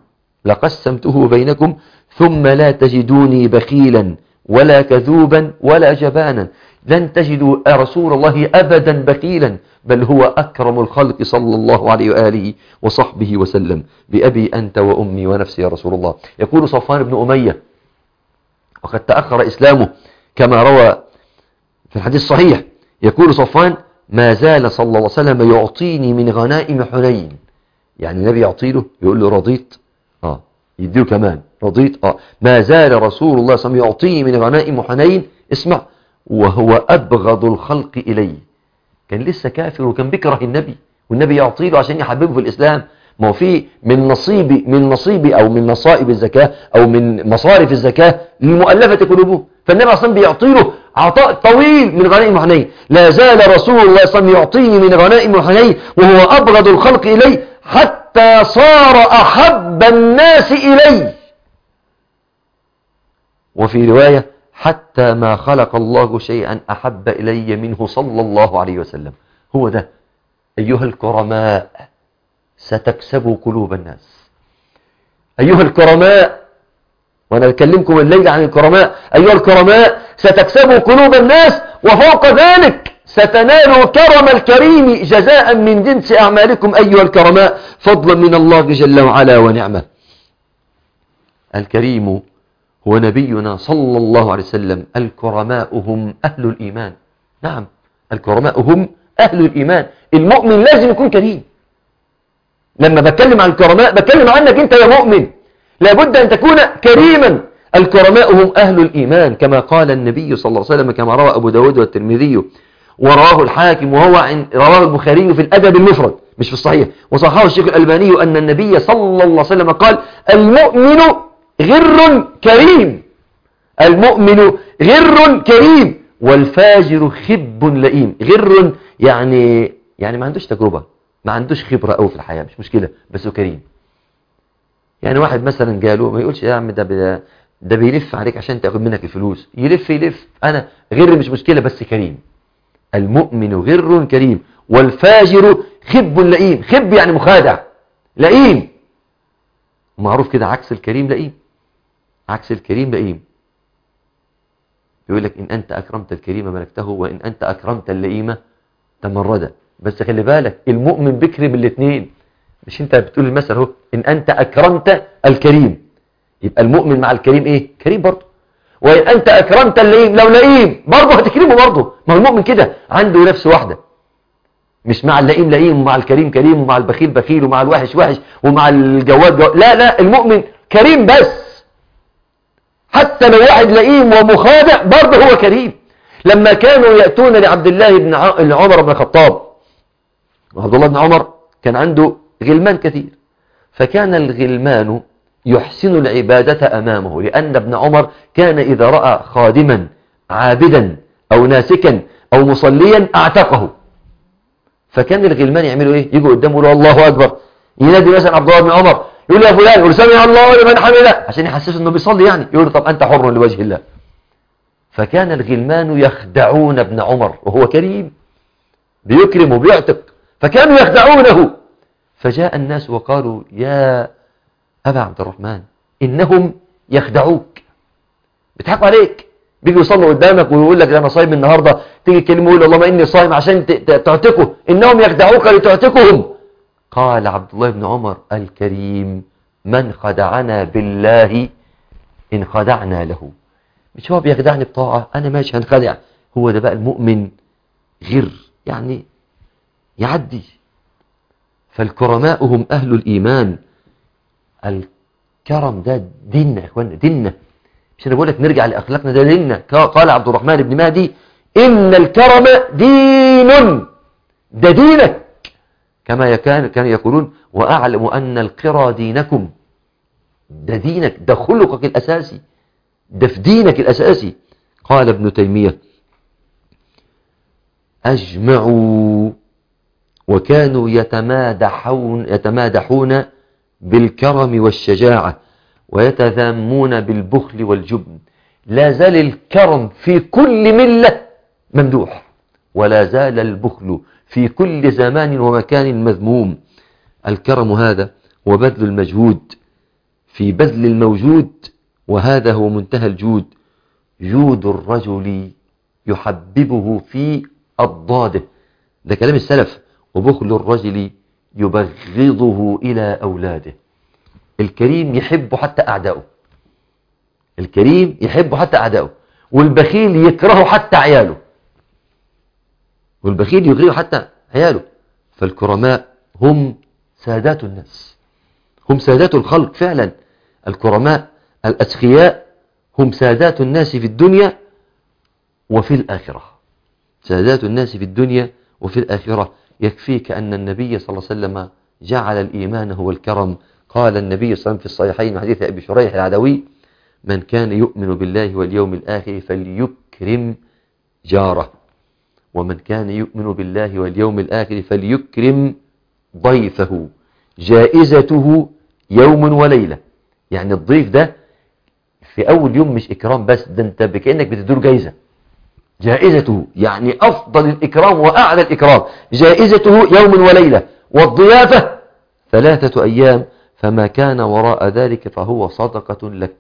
لقسمته بينكم ثم لا تجدوني بخيلا ولا كذوبا ولا جبانا لن تجدوا رسول الله أبدا بخيلا بل هو أكرم الخلق صلى الله عليه وآله وصحبه وسلم بأبي أنت وأمي ونفسي يا رسول الله يقول صفوان بن أمية وقد تأخر إسلامه كما روى في الحديث الصحيح يقول صفوان ما زال صلى الله عليه وسلم يعطيني من غنائم حنين يعني النبي يعطي له يقول له رضيت اه يديه كمان رضيت اه ما زال رسول الله صلى الله عليه وسلم يعطيني من غنائم حنين اسمع وهو أبغض الخلق إليه كان لسه كافر وكان بيكره النبي والنبي يعطي له عشان يحببه في الإسلام ما هو في من نصيبي من نصيبي أو من نصائب الزكاة أو من مصارف الزكاة للمؤلفة قلوبهم فالنبي أصلا بيعطي له عطاء طويل من غنائم حنين لا زال رسول الله صلى الله عليه وسلم يعطيني من غنائم حنين وهو أبغض الخلق إلي حتى صار أحب الناس إلي وفي رواية حتى ما خلق الله شيئا أحب إلي منه صلى الله عليه وسلم هو ده أيها الكرماء ستكسبوا قلوب الناس أيها الكرماء وأنا أكلمكم الليلة عن الكرماء أيها الكرماء ستكسبوا قلوب الناس وفوق ذلك ستنالوا كرم الكريم جزاء من جنس أعمالكم أيها الكرماء فضلا من الله جل وعلا ونعمه الكريم هو نبينا صلى الله عليه وسلم الكرماء هم أهل الإيمان نعم الكرماء هم أهل الإيمان المؤمن لازم يكون كريم لما بتكلم عن الكرماء بتكلم عنك أنت يا مؤمن لابد أن تكون كريما الكرماء هم أهل الإيمان كما قال النبي صلى الله عليه وسلم كما روى أبو داود والترمذي ورواه الحاكم وهو عن رواه البخاري في الأدب المفرد مش في الصحيح وصححه الشيخ الألباني أن النبي صلى الله عليه وسلم قال المؤمن غر كريم المؤمن غر كريم والفاجر خب لئيم غر يعني يعني ما عندوش تجربة ما عندوش خبرة قوي في الحياة مش مشكلة بس هو كريم يعني واحد مثلا جاله ما يقولش يا عم ده ده, ده بيلف عليك عشان تاخد منك الفلوس يلف يلف انا غير مش مشكلة بس كريم المؤمن غر كريم والفاجر خب لئيم خب يعني مخادع لئيم معروف كده عكس الكريم لئيم عكس الكريم لئيم يقول لك إن أنت أكرمت الكريم ملكته وإن أنت أكرمت اللئيمة تمرد بس خلي بالك المؤمن بكرم الاثنين مش انت بتقول المثل اهو ان انت اكرمت الكريم يبقى المؤمن مع الكريم ايه كريم برضه وان انت اكرمت اللئيم لو لئيم برضه هتكرمه برضه ما هو المؤمن كده عنده نفس واحده مش مع اللئيم لئيم ومع الكريم كريم ومع البخيل بخيل ومع الوحش وحش ومع الجواد جواد لا لا المؤمن كريم بس حتى لو واحد لئيم ومخادع برضه هو كريم لما كانوا يأتون لعبد الله بن عمر بن الخطاب وعبد الله بن عمر كان عنده غلمان كثير فكان الغلمان يحسن العبادة أمامه لأن ابن عمر كان إذا رأى خادما عابدا أو ناسكا أو مصليا أعتقه فكان الغلمان يعملوا إيه يجوا قدامه يقولوا الله أكبر ينادي مثلا عبد الله بن عمر يقول يا فلان يقول سمع الله لمن حمده عشان يحسسه انه بيصلي يعني يقول له طب انت حر لوجه الله فكان الغلمان يخدعون ابن عمر وهو كريم بيكرم وبيعتق فكانوا يخدعونه فجاء الناس وقالوا يا أبا عبد الرحمن إنهم يخدعوك بيضحكوا عليك بيجوا يصلوا قدامك ويقول لك انا صايم النهارده تيجي كلمه يقول اللهم اني صايم عشان تعتقه انهم يخدعوك لتعتقهم قال عبد الله بن عمر الكريم من خدعنا بالله ان خدعنا له مش هو بيخدعني بطاعه انا ماشي هنخدع هو ده بقى المؤمن غير يعني يعدي فالكرماء هم أهل الإيمان الكرم ده ديننا يا اخوانا ديننا مش أنا بقول لك نرجع لأخلاقنا ده ديننا قال عبد الرحمن بن مهدي إن الكرم دين ده دينك كما كان كان يقولون وأعلم أن القرى دينكم ده دينك ده خلقك الأساسي ده في دينك الأساسي قال ابن تيمية أجمعوا وكانوا يتمادحون, يتمادحون بالكرم والشجاعة ويتذامون بالبخل والجبن لا زال الكرم في كل ملة ممدوح ولا زال البخل في كل زمان ومكان مذموم الكرم هذا هو بذل المجهود في بذل الموجود وهذا هو منتهى الجود جود الرجل يحببه في أضداده ده كلام السلف وبخل الرجل يبغضه إلى أولاده الكريم يحب حتى أعدائه الكريم يحب حتى أعدائه والبخيل يكرهه حتى عياله والبخيل يغريه حتى عياله فالكرماء هم سادات الناس هم سادات الخلق فعلا الكرماء الأسخياء هم سادات الناس في الدنيا وفي الآخرة سادات الناس في الدنيا وفي الآخرة يكفيك أن النبي صلى الله عليه وسلم جعل الإيمان هو الكرم قال النبي صلى الله عليه وسلم في الصحيحين حديث أبي شريح العدوي من كان يؤمن بالله واليوم الآخر فليكرم جاره ومن كان يؤمن بالله واليوم الآخر فليكرم ضيفه جائزته يوم وليلة يعني الضيف ده في أول يوم مش إكرام بس ده أنت بكأنك بتدور جايزة جائزته يعني أفضل الإكرام وأعلى الإكرام جائزته يوم وليلة والضيافة ثلاثة أيام فما كان وراء ذلك فهو صدقة لك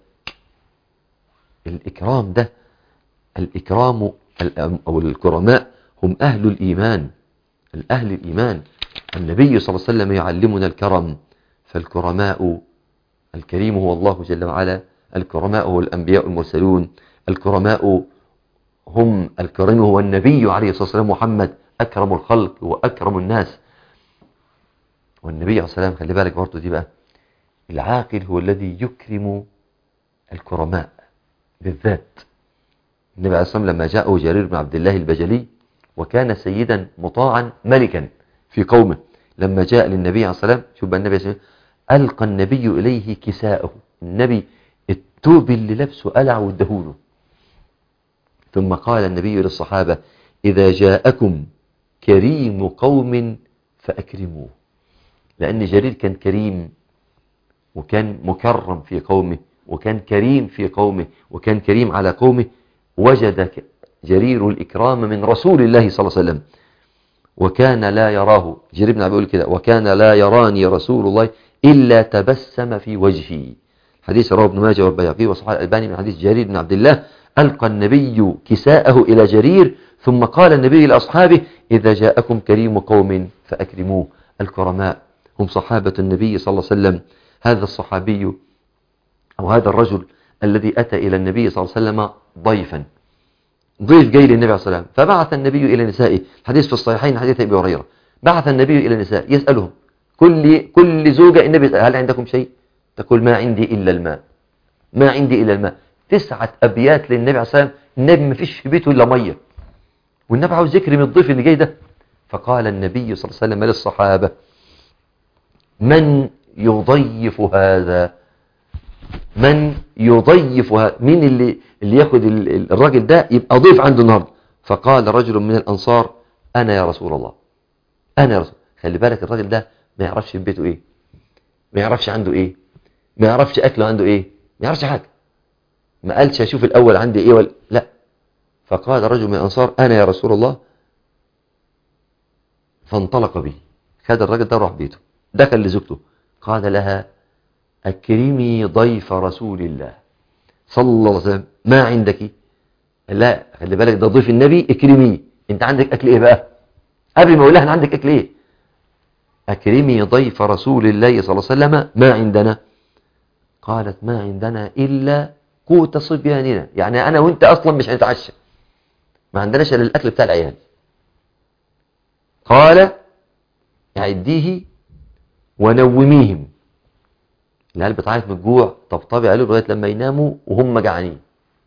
الإكرام ده الإكرام أو الكرماء هم أهل الإيمان الأهل الإيمان النبي صلى الله عليه وسلم يعلمنا الكرم فالكرماء الكريم هو الله جل وعلا الكرماء هو الأنبياء المرسلون الكرماء هم الكريم هو النبي عليه الصلاة والسلام محمد أكرم الخلق وأكرم الناس والنبي عليه الصلاة والسلام خلي بالك برضه دي بقى العاقل هو الذي يكرم الكرماء بالذات النبي عليه الصلاة والسلام لما جاءه جرير بن عبد الله البجلي وكان سيدا مطاعا ملكا في قومه لما جاء للنبي عليه الصلاة والسلام شوف بقى النبي عليه الصلاة والسلام ألقى النبي إليه كساءه النبي التوب اللي لبسه قلع وادهوله ثم قال النبي للصحابة إذا جاءكم كريم قوم فأكرموه لأن جرير كان كريم وكان مكرم في قومه وكان كريم في قومه وكان كريم على قومه وجد جرير الإكرام من رسول الله صلى الله عليه وسلم وكان لا يراه جرير بن بيقول كده وكان لا يراني رسول الله إلا تبسم في وجهي حديث رواه ابن ماجه والبيهقي وصحيح الألباني من حديث جرير بن عبد الله ألقى النبي كساءه إلى جرير ثم قال النبي لأصحابه إذا جاءكم كريم قوم فأكرموه الكرماء هم صحابة النبي صلى الله عليه وسلم هذا الصحابي أو هذا الرجل الذي أتى إلى النبي صلى الله عليه وسلم ضيفا ضيف جاي للنبي عليه الصلاة والسلام فبعث النبي إلى نسائه الحديث في الصحيحين حديث أبي هريرة بعث النبي إلى النساء يسألهم كل كل زوجة النبي يسأل هل عندكم شيء تقول ما عندي إلا الماء ما عندي إلا الماء تسعة أبيات للنبي عليه الصلاة والسلام النبي ما فيش في بيته إلا مية والنبي عاوز يكرم الضيف اللي جاي ده فقال النبي صلى الله عليه وسلم للصحابة من يضيف هذا من يضيف هذا مين اللي اللي ياخد الراجل ده يبقى ضيف عنده النهارده فقال رجل من الانصار انا يا رسول الله انا يا رسول خلي بالك الراجل ده ما يعرفش في بيته ايه ما يعرفش عنده ايه ما يعرفش اكله عنده ايه ما يعرفش حاجه ما قالش اشوف الاول عندي ايه ولا لا فقال رجل من الانصار انا يا رسول الله فانطلق به خد الراجل ده راح بيته دخل لزوجته قال لها أكرمي ضيف رسول الله صلى الله عليه وسلم ما عندك لا خلي بالك ده ضيف النبي اكرميه انت عندك اكل ايه بقى قبل ما اقول لها عندك اكل ايه اكرمي ضيف رسول الله صلى الله عليه وسلم ما عندنا قالت ما عندنا الا قوت صبياننا يعني انا وانت اصلا مش هنتعشى ما عندناش الا الاكل بتاع العيال قال اعديه ونوميهم العيال بتعيط من الجوع طبطبي عليهم لغايه لما يناموا وهم جعانين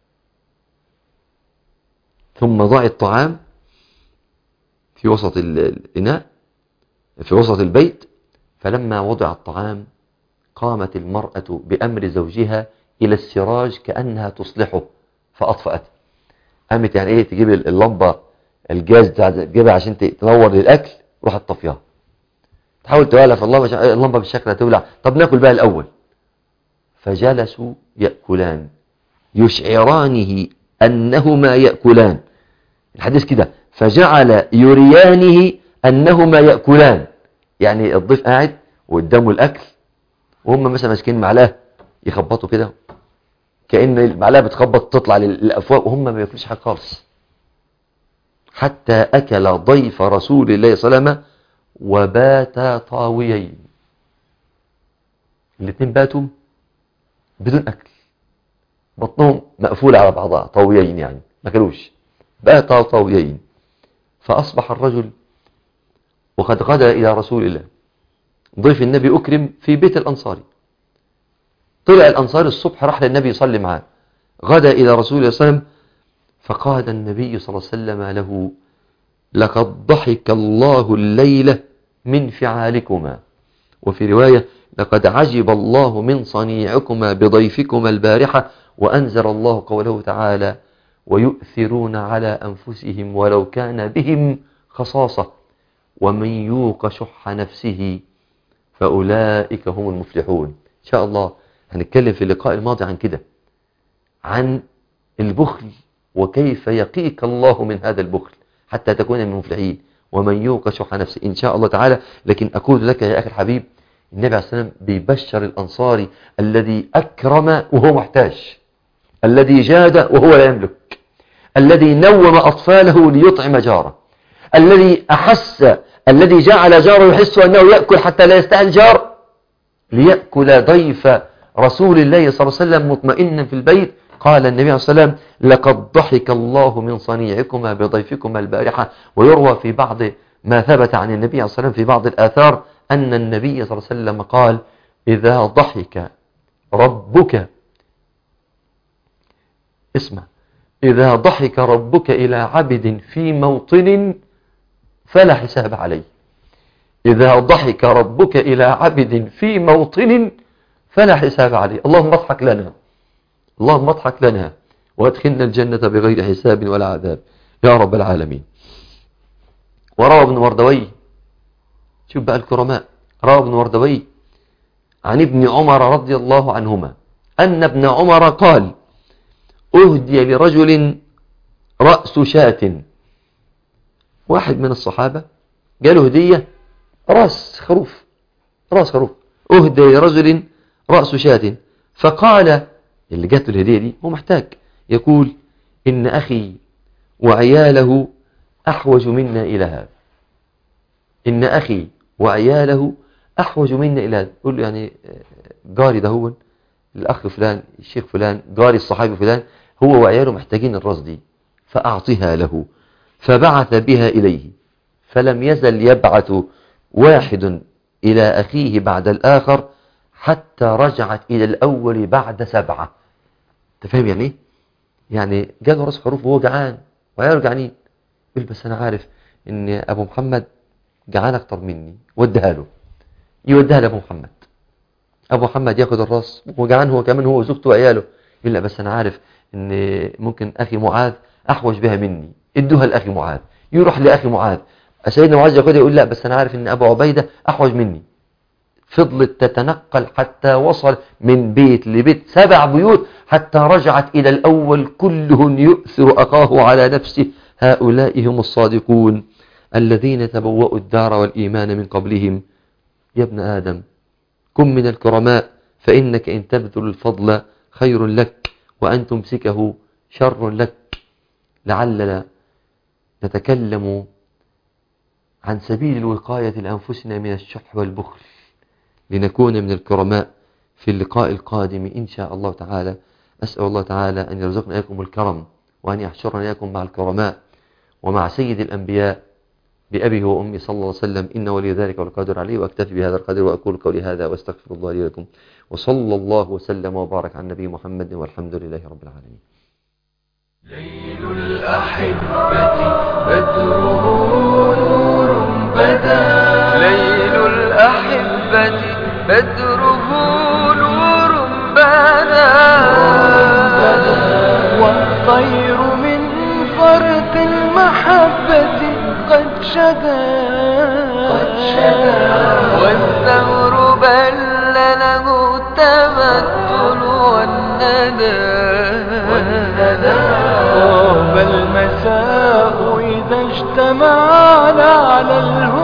ثم ضع الطعام في وسط الإناء في وسط البيت فلما وضع الطعام قامت المرأة بأمر زوجها إلى السراج كأنها تصلحه فأطفأت قامت يعني إيه تجيب اللمبة الجاز تجيبها عشان تنور للأكل روحت طفيها تحاول تولف اللمبة اللمبة بالشكل تولع طب ناكل بقى الأول فجلسوا يأكلان يشعرانه أنهما يأكلان الحديث كده فجعل يريانه أنهما يأكلان يعني الضيف قاعد وقدامه الأكل وهم مثلا ماسكين معلقة يخبطوا كده كأن المعلقة بتخبط تطلع للأفواه وهم ما بياكلوش حاجة خالص حتى أكل ضيف رسول الله صلى الله عليه وسلم وباتا طاويين الاثنين باتوا بدون أكل بطنهم مقفولة على بعضها طاويين يعني ما كلوش باتا طاويين فأصبح الرجل وقد غدا إلى رسول الله ضيف النبي أكرم في بيت الأنصاري طلع الأنصاري الصبح راح للنبي يصلي معاه غدا إلى رسول الله صلى الله عليه وسلم فقال النبي صلى الله عليه وسلم له لقد ضحك الله الليلة من فعالكما وفي رواية لقد عجب الله من صنيعكما بضيفكما البارحة وأنزل الله قوله تعالى ويؤثرون على أنفسهم ولو كان بهم خصاصة ومن يوق شح نفسه فأولئك هم المفلحون إن شاء الله هنتكلم في اللقاء الماضي عن كده عن البخل وكيف يقيك الله من هذا البخل حتى تكون من المفلحين ومن يوق شح نفسه إن شاء الله تعالى لكن أقول لك يا أخي الحبيب النبي عليه السلام بيبشر الأنصاري الذي أكرم وهو محتاج الذي جاد وهو لا يملك الذي نوم أطفاله ليطعم جاره الذي أحس الذي جعل جاره يحس أنه يأكل حتى لا يستحي الجار ليأكل ضيف رسول الله صلى الله عليه وسلم مطمئنا في البيت قال النبي عليه الصلاة والسلام لقد ضحك الله من صنيعكما بضيفكما البارحة ويروى في بعض ما ثبت عن النبي عليه الصلاة والسلام في بعض الآثار أن النبي صلى الله عليه وسلم قال إذا ضحك ربك اسمع إذا ضحك ربك إلى عبد في موطن فلا حساب عليه إذا ضحك ربك إلى عبد في موطن فلا حساب عليه اللهم اضحك لنا اللهم اضحك لنا وادخلنا الجنة بغير حساب ولا عذاب يا رب العالمين وروى ابن مردوي شوف بقى الكرماء روى ابن مردوي عن ابن عمر رضي الله عنهما أن ابن عمر قال أهدي لرجل رأس شاة واحد من الصحابة جاله هدية رأس خروف رأس خروف أهدي لرجل رأس شاة فقال اللي جاته الهدية دي هو محتاج يقول إن أخي وعياله أحوج منا إلى هذا إن أخي وعياله أحوج منا إلى هذا يقول له يعني جاري ده هو الأخ فلان الشيخ فلان جاري الصحابي فلان هو وعياله محتاجين الراس دي فأعطها له فبعث بها إليه فلم يزل يبعث واحد إلى أخيه بعد الآخر حتى رجعت إلى الأول بعد سبعة تفهم يعني إيه؟ يعني جاله راس خروف وهو جعان وعياله جعانين يقول بس أنا عارف إن أبو محمد جعان أكتر مني وديها له يوديها لأبو محمد أبو محمد ياخد الراس وجعان هو كمان هو وزوجته وعياله يقول لا بس أنا عارف إن ممكن أخي معاذ أحوج بها مني ادوها لأخي معاذ يروح لأخي معاذ سيدنا معاذ ياخدها يقول لا بس أنا عارف إن أبو عبيدة أحوج مني فضلت تتنقل حتى وصل من بيت لبيت سبع بيوت حتى رجعت إلى الأول كلهم يؤثر أخاه على نفسه هؤلاء هم الصادقون الذين تبوأوا الدار والإيمان من قبلهم يا ابن آدم كن من الكرماء فإنك إن تبذل الفضل خير لك وأن تمسكه شر لك لعلنا نتكلم عن سبيل الوقاية لأنفسنا من الشح والبخل لنكون من الكرماء في اللقاء القادم إن شاء الله تعالى أسأل الله تعالى أن يرزقنا إياكم الكرم وأن يحشرنا إياكم مع الكرماء ومع سيد الأنبياء بأبي وأمي صلى الله عليه وسلم إن ولي ذلك والقادر عليه وأكتفي بهذا القدر وأقول قولي هذا وأستغفر الله لي ولكم وصلى الله وسلم وبارك على النبي محمد والحمد لله رب العالمين ليل الأحبة بدره نور بدا ليل الأحبة بدره نور بدا والطير من فرط المحبة قد شدا قد شدا والثمر بل له التمثل والندى والندى طاب المساء إذا اجتمعنا على الهدى